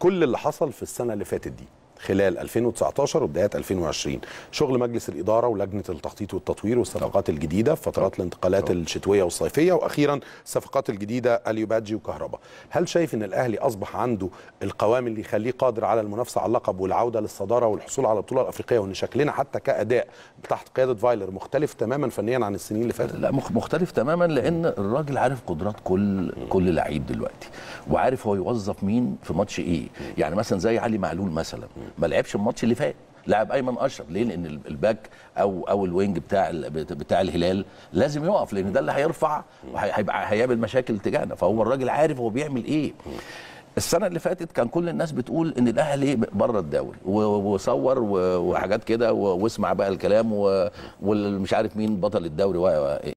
كل اللي حصل في السنه اللي فاتت دي خلال 2019 وبدايه 2020 شغل مجلس الاداره ولجنه التخطيط والتطوير والصفقات الجديده فترات الانتقالات الشتويه والصيفيه واخيرا الصفقات الجديده اليوباجي وكهرباء هل شايف ان الاهلي اصبح عنده القوام اللي يخليه قادر على المنافسه على اللقب والعوده للصداره والحصول على البطوله الافريقيه وان شكلنا حتى كاداء تحت قياده فايلر مختلف تماما فنيا عن السنين اللي فاتت لا مخ- مختلف تماما لان الراجل عارف قدرات كل كل لعيب دلوقتي وعارف هو يوظف مين في ماتش ايه يعني مثلا زي علي معلول مثلا ما لعبش الماتش اللي فات لعب ايمن اشرف ليه لان ال- الباك او او الوينج بتاع ال- بت- بتاع الهلال لازم يقف لان ده اللي هيرفع وهيبقى هيعمل مشاكل تجاهنا فهو الراجل عارف هو بيعمل ايه السنه اللي فاتت كان كل الناس بتقول ان الاهلي بره الدوري و- وصور و- وحاجات كده و- واسمع بقى الكلام و- والمش عارف مين بطل الدوري و- و-